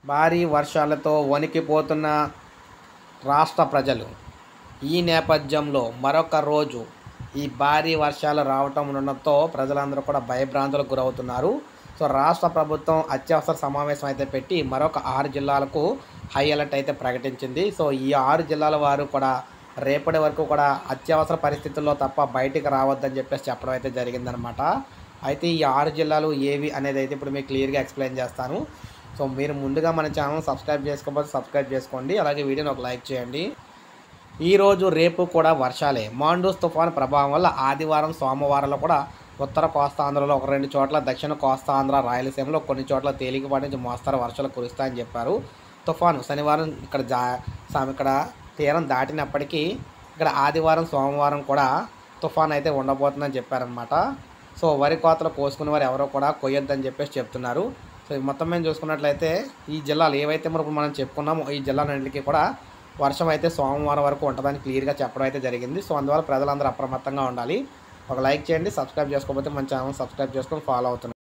భారీ వర్షాలతో వణికిపోతున్న రాష్ట్ర ప్రజలు ఈ నేపథ్యంలో మరొక రోజు ఈ భారీ వర్షాలు రావటం ఉండడంతో ప్రజలందరూ కూడా భయభ్రాంతులకు గురవుతున్నారు సో రాష్ట్ర ప్రభుత్వం అత్యవసర సమావేశం అయితే పెట్టి మరొక ఆరు జిల్లాలకు హై అలర్ట్ అయితే ప్రకటించింది సో ఈ ఆరు జిల్లాల వారు కూడా రేపటి వరకు కూడా అత్యవసర పరిస్థితుల్లో తప్ప బయటికి రావద్దని చెప్పేసి చెప్పడం అయితే జరిగిందనమాట అయితే ఈ ఆరు జిల్లాలు ఏవి అనేది అయితే ఇప్పుడు మీకు క్లియర్గా ఎక్స్ప్లెయిన్ చేస్తాను సో మీరు ముందుగా మన ఛానల్ సబ్స్క్రైబ్ చేసుకోకపోతే సబ్స్క్రైబ్ చేసుకోండి అలాగే వీడియోని ఒక లైక్ చేయండి ఈ రోజు రేపు కూడా వర్షాలే మాండూస్ తుఫాన్ ప్రభావం వల్ల ఆదివారం సోమవారంలో కూడా ఉత్తర కోస్తాంధ్రలో ఒక రెండు చోట్ల దక్షిణ కోస్తాంధ్ర రాయలసీమలో కొన్ని చోట్ల తేలికపాటి నుంచి మోస్తరు వర్షాలు కురుస్తాయని చెప్పారు తుఫాను శనివారం ఇక్కడ జా సా- ఇక్కడ తీరం దాటినప్పటికీ ఇక్కడ ఆదివారం సోమవారం కూడా తుఫాన్ అయితే ఉండబోతుందని చెప్పారనమాట సో వరి కోతలు కోసుకునే వారు ఎవరో కూడా కొయ్యొద్దని చెప్పేసి చెప్తున్నారు సో ఈ మొత్తం మేము చూసుకున్నట్లయితే ఈ జిల్లాలు ఏవైతే మరి ఇప్పుడు మనం చెప్పుకున్నామో ఈ జిల్లాలన్నింటికి కూడా వర్షం అయితే సోమవారం వరకు ఉంటుందని క్లియర్గా చెప్పడం అయితే జరిగింది సో అందువల్ల ప్రజలందరూ అప్రమత్తంగా ఉండాలి ఒక లైక్ చేయండి సబ్స్క్రైబ్ చేసుకోకపోతే మన ఛానల్ సబ్స్క్రైబ్ చేసుకొని ఫాలో అవుతున్నారు